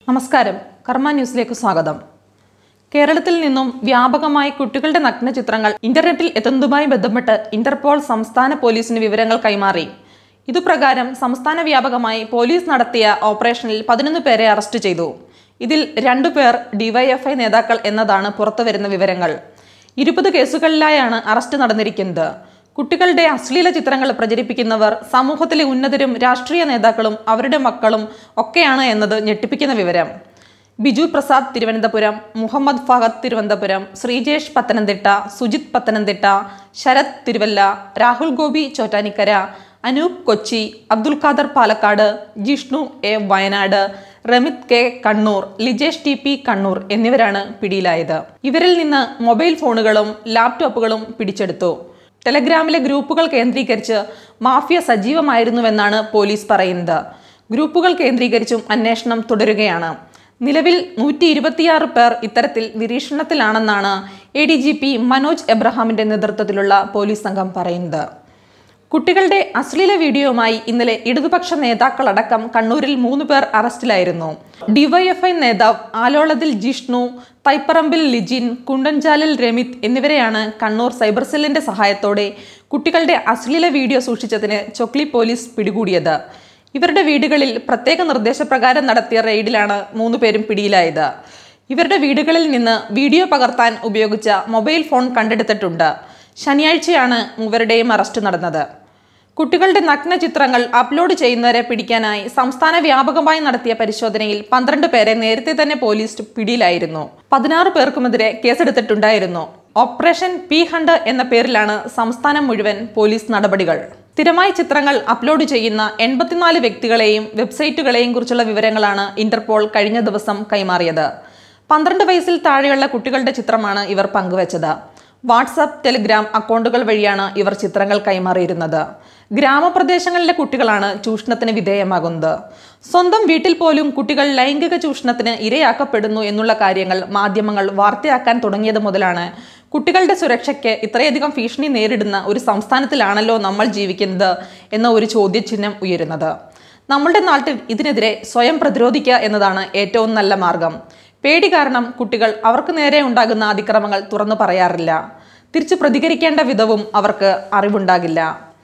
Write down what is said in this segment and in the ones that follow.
നമസ്കാരം കർമ്മ ന്യൂസിലേക്ക് സ്വാഗതം കേരളത്തിൽ നിന്നും വ്യാപകമായി കുട്ടികളുടെ നഗ്ന ചിത്രങ്ങൾ ഇന്റർനെറ്റിൽ എത്തുന്നതുമായി ബന്ധപ്പെട്ട് ഇന്റർപോൾ സംസ്ഥാന പോലീസിന് വിവരങ്ങൾ കൈമാറി ഇതുപ്രകാരം സംസ്ഥാന വ്യാപകമായി പോലീസ് നടത്തിയ ഓപ്പറേഷനിൽ പതിനൊന്ന് പേരെ അറസ്റ്റ് ചെയ്തു ഇതിൽ രണ്ടുപേർ ഡിവൈഎഫ്ഐ നേതാക്കൾ എന്നതാണ് പുറത്തുവരുന്ന വിവരങ്ങൾ ഇരുപത് കേസുകളിലായാണ് അറസ്റ്റ് നടന്നിരിക്കുന്നത് കുട്ടികളുടെ അശ്ലീല ചിത്രങ്ങൾ പ്രചരിപ്പിക്കുന്നവർ സമൂഹത്തിലെ ഉന്നതരും രാഷ്ട്രീയ നേതാക്കളും അവരുടെ മക്കളും ഒക്കെയാണ് എന്നത് ഞെട്ടിപ്പിക്കുന്ന വിവരം Biju Prasad Thiruvananthapuram Muhammad Fahad Thiruvananthapuram Sreejesh Pathanamthitta Sujith Pathanamthitta Sarath Thiruvalla Rahul Gopi Chottanikkara Anoop Kochi Abdul Khader Palakkad Jishnu A Wayanad Ramith K Kannur Lijesh T P Kannur എന്നിവരാണ് പിടിയിലായത് ഇവരിൽ നിന്ന് മൊബൈൽ ഫോണുകളും ലാപ്ടോപ്പുകളും പിടിച്ചെടുത്തു ടെലഗ്രാമിലെ ഗ്രൂപ്പുകൾ കേന്ദ്രീകരിച്ച് മാഫിയ സജീവമായിരുന്നുവെന്നാണ് പോലീസ് പറയുന്നത് ഗ്രൂപ്പുകൾ കേന്ദ്രീകരിച്ചും അന്വേഷണം തുടരുകയാണ് നിലവിൽ നൂറ്റി ഇരുപത്തിയാറ് പേർ ഇത്തരത്തിൽ നിരീക്ഷണത്തിലാണെന്നാണ് A D G P Manoj എബ്രഹാമിന്റെ നേതൃത്വത്തിലുള്ള പോലീസ് സംഘം പറയുന്നത് കുട്ടികളുടെ അശ്ലീല വീഡിയോയുമായി ഇന്നലെ ഇടതുപക്ഷ നേതാക്കളടക്കം കണ്ണൂരിൽ മൂന്ന് പേർ അറസ്റ്റിലായിരുന്നു ഡിവൈഎഫ്ഐ നേതാവ് ആലോളതിൽ ജിഷ്ണു തൈപ്പറമ്പിൽ ലിജിൻ കുണ്ടൻചാലിൽ രമിത് എന്നിവരെയാണ് കണ്ണൂർ സൈബർ സെല്ലിന്റെ സഹായത്തോടെ കുട്ടികളുടെ അശ്ലീല വീഡിയോ സൂക്ഷിച്ചതിന് ചൊക്ലി പോലീസ് പിടികൂടിയത് ഇവരുടെ വീടുകളിൽ പ്രത്യേക നിർദ്ദേശപ്രകാരം നടത്തിയ റെയ്ഡിലാണ് മൂന്ന് പേരും പിടിയിലായത് ഇവരുടെ വീടുകളിൽ നിന്ന് വീഡിയോ പകർത്താൻ ഉപയോഗിച്ച മൊബൈൽ ഫോൺ കണ്ടെടുത്തിട്ടുണ്ട് ശനിയാഴ്ചയാണ് മൂവരുടെയും അറസ്റ്റ് നടന്നത് കുട്ടികളുടെ നഗ്ന ചിത്രങ്ങൾ അപ്ലോഡ് ചെയ്യുന്നവരെ പിടിക്കാനായി സംസ്ഥാന വ്യാപകമായി നടത്തിയ പരിശോധനയിൽ പന്ത്രണ്ട് പേരെ നേരത്തെ തന്നെ പോലീസ് പിടിയിലായിരുന്നു പതിനാറ് പേർക്കുമെതിരെ കേസെടുത്തിട്ടുണ്ടായിരുന്നു ഓപ്പറേഷൻ പി ഹണ്ട് എന്ന പേരിലാണ് സംസ്ഥാനം മുഴുവൻ പോലീസ് നടപടികൾ സ്ഥിരമായി ചിത്രങ്ങൾ അപ്ലോഡ് ചെയ്യുന്ന എൺപത്തിനാല് വ്യക്തികളെയും വെബ്സൈറ്റുകളെയും കുറിച്ചുള്ള വിവരങ്ങളാണ് ഇന്റർപോൾ കഴിഞ്ഞ ദിവസം കൈമാറിയത് പന്ത്രണ്ട് വയസ്സിൽ താഴെയുള്ള കുട്ടികളുടെ ചിത്രമാണ് ഇവർ പങ്കുവച്ചത് വാട്സാപ്പ് ടെലിഗ്രാം അക്കൗണ്ടുകൾ വഴിയാണ് ഇവർ ചിത്രങ്ങൾ കൈമാറിയിരുന്നത് ഗ്രാമപ്രദേശങ്ങളിലെ കുട്ടികളാണ് ചൂഷണത്തിന് വിധേയമാകുന്നത് സ്വന്തം വീട്ടിൽ പോലും കുട്ടികൾ ലൈംഗിക ചൂഷണത്തിന് ഇരയാക്കപ്പെടുന്നു എന്നുള്ള കാര്യങ്ങൾ മാധ്യമങ്ങൾ വാർത്തയാക്കാൻ തുടങ്ങിയത് മുതലാണ് കുട്ടികളുടെ സുരക്ഷയ്ക്ക് ഇത്രയധികം ഭീഷണി നേരിടുന്ന ഒരു സംസ്ഥാനത്തിലാണല്ലോ നമ്മൾ ജീവിക്കുന്നത് എന്ന ഒരു ചോദ്യചിഹ്നം ഉയരുന്നത് നമ്മളുടെ നാട്ടിൽ ഇതിനെതിരെ സ്വയം പ്രതിരോധിക്കുക എന്നതാണ് ഏറ്റവും നല്ല മാർഗം പേടി കാരണം കുട്ടികൾ അവർക്ക് നേരെ ഉണ്ടാകുന്ന അതിക്രമങ്ങൾ തുറന്നു പറയാറില്ല തിരിച്ചു പ്രതികരിക്കേണ്ട വിധവും അവർക്ക് അറിവുണ്ടാകില്ല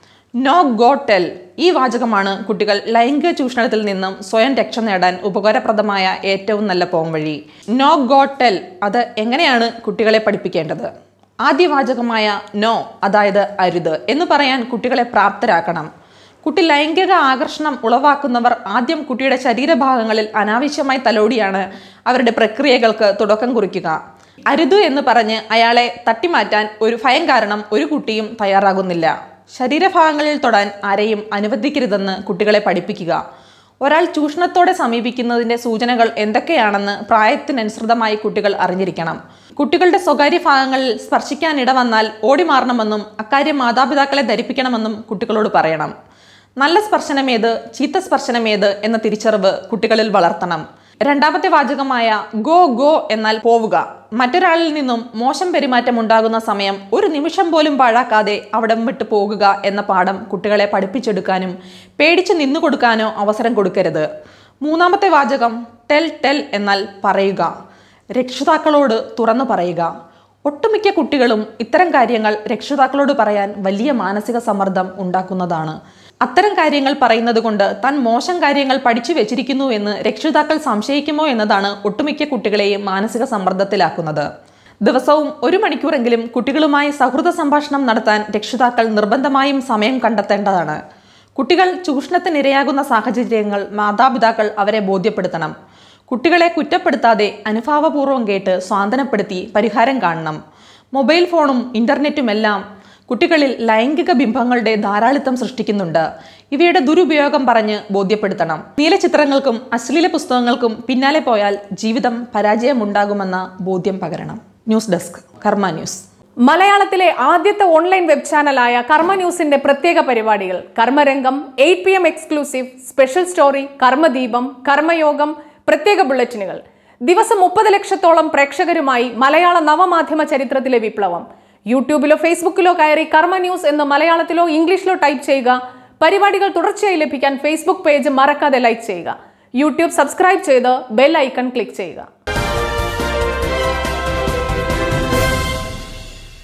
നോ ഗോ ടെൽ ഈ വാചകമാണ് കുട്ടികൾ ലൈംഗിക ചൂഷണത്തിൽ നിന്നും സ്വയം രക്ഷ നേടാൻ ഉപകാരപ്രദമായ ഏറ്റവും നല്ല പോംവഴി നോ ഗോ ടെൽ അത് എങ്ങനെയാണ് കുട്ടികളെ പഠിപ്പിക്കേണ്ടത് ആദ്യ വാചകമായ നോ അതായത് അരുത് എന്ന് പറയാൻ കുട്ടികളെ പ്രാപ്തരാക്കണം കുട്ടി ലൈംഗിക ആകർഷണം ഉളവാക്കുന്നവർ ആദ്യം കുട്ടിയുടെ ശരീരഭാഗങ്ങളിൽ അനാവശ്യമായി തലോടിയാണ് അവരുടെ പ്രക്രിയകൾക്ക് തുടക്കം കുറിക്കുക അരുത് എന്ന് പറഞ്ഞ് അയാളെ തട്ടിമാറ്റാൻ ഒരു ഭയം കാരണം ഒരു കുട്ടിയും തയ്യാറാകുന്നില്ല ശരീരഭാഗങ്ങളിൽ തൊടാൻ ആരെയും അനുവദിക്കരുതെന്ന് കുട്ടികളെ പഠിപ്പിക്കുക ഒരാൾ ചൂഷണത്തോടെ സമീപിക്കുന്നതിന്റെ സൂചനകൾ എന്തൊക്കെയാണെന്ന് പ്രായത്തിനനുസൃതമായി കുട്ടികൾ അറിഞ്ഞിരിക്കണം കുട്ടികളുടെ സ്വകാര്യ ഭാഗങ്ങളിൽ സ്പർശിക്കാൻ ഇടവന്നാൽ ഓടി മാറണമെന്നും അക്കാര്യം മാതാപിതാക്കളെ ധരിപ്പിക്കണമെന്നും കുട്ടികളോട് പറയണം നല്ല സ്പർശനമേത് ചീത്ത സ്പർശനമേത് എന്ന തിരിച്ചറിവ് കുട്ടികളിൽ വളർത്തണം രണ്ടാമത്തെ വാചകമായ ഗോ ഗോ എന്നാൽ പോവുക മറ്റൊരാളിൽ നിന്നും മോശം പെരുമാറ്റം ഉണ്ടാകുന്ന സമയം ഒരു നിമിഷം പോലും പാഴാക്കാതെ അവിടം വിട്ടു പോകുക എന്ന പാഠം കുട്ടികളെ പഠിപ്പിച്ചെടുക്കാനും പേടിച്ച് നിന്നു കൊടുക്കാനോ അവസരം കൊടുക്കരുത് മൂന്നാമത്തെ വാചകം ടെൽ ടെൽ എന്നാൽ പറയുക രക്ഷിതാക്കളോട് തുറന്നു പറയുക ഒട്ടുമിക്ക കുട്ടികളും ഇത്തരം കാര്യങ്ങൾ രക്ഷിതാക്കളോട് പറയാൻ വലിയ മാനസിക സമ്മർദ്ദം ഉണ്ടാക്കുന്നതാണ് അത്തരം കാര്യങ്ങൾ പറയുന്നത് കൊണ്ട് താൻ മോശം കാര്യങ്ങൾ പഠിച്ചു വെച്ചിരിക്കുന്നു എന്ന് രക്ഷിതാക്കൾ സംശയിക്കുമോ എന്നതാണ് ഒട്ടുമിക്ക കുട്ടികളെയും മാനസിക സമ്മർദ്ദത്തിലാക്കുന്നത് ദിവസവും ഒരു മണിക്കൂറെങ്കിലും കുട്ടികളുമായി സൗഹൃദ സംഭാഷണം നടത്താൻ രക്ഷിതാക്കൾ നിർബന്ധമായും സമയം കണ്ടെത്തേണ്ടതാണ് കുട്ടികൾ ചൂഷണത്തിനിരയാകുന്ന സാഹചര്യങ്ങൾ മാതാപിതാക്കൾ അവരെ ബോധ്യപ്പെടുത്തണം കുട്ടികളെ കുറ്റപ്പെടുത്താതെ അനുഭാവപൂർവ്വം കേട്ട് സ്വാന്തനപ്പെടുത്തി പരിഹാരം കാണണം മൊബൈൽ ഫോണും ഇന്റർനെറ്റുമെല്ലാം കുട്ടികളിൽ ലൈംഗിക ബിംബങ്ങളുടെ ധാരാളിത്തം സൃഷ്ടിക്കുന്നുണ്ട് ഇവയുടെ ദുരുപയോഗം പറഞ്ഞ് ബോധ്യപ്പെടുത്തണം നീലചിത്രങ്ങൾക്കും അശ്ലീല പുസ്തകങ്ങൾക്കും പിന്നാലെ പോയാൽ ജീവിതം പരാജയമുണ്ടാകുമെന്ന ബോധ്യം പകരണം ന്യൂസ് ഡെസ്ക് കർമ്മ ന്യൂസ് മലയാളത്തിലെ ആദ്യത്തെ ഓൺലൈൻ വെബ് ചാനലായ കർമ്മ ന്യൂസിന്റെ പ്രത്യേക പരിപാടികൾ Karmarangam eight P M exclusive special story Karmadeepam Karmayogam പ്രത്യേക ബുള്ളറ്റിനുകൾ ദിവസം മുപ്പത് ലക്ഷത്തോളം പ്രേക്ഷകരുമായി മലയാള നവമാധ്യമ ചരിത്രത്തിലെ വിപ്ലവം യൂട്യൂബിലോ ഫേസ്ബുക്കിലോ കയറി കർമ്മ ന്യൂസ് എന്ന് മലയാളത്തിലോ ഇംഗ്ലീഷിലോ ടൈപ്പ് ചെയ്യുക പരിപാടികൾ തുടർച്ചയായി ലഭിക്കാൻ ഫേസ്ബുക്ക് പേജ് മറക്കാതെ ലൈക്ക് ചെയ്യുക യൂട്യൂബ് സബ്സ്ക്രൈബ് ചെയ്ത് ബെൽ ഐക്കൺ ക്ലിക്ക് ചെയ്യുക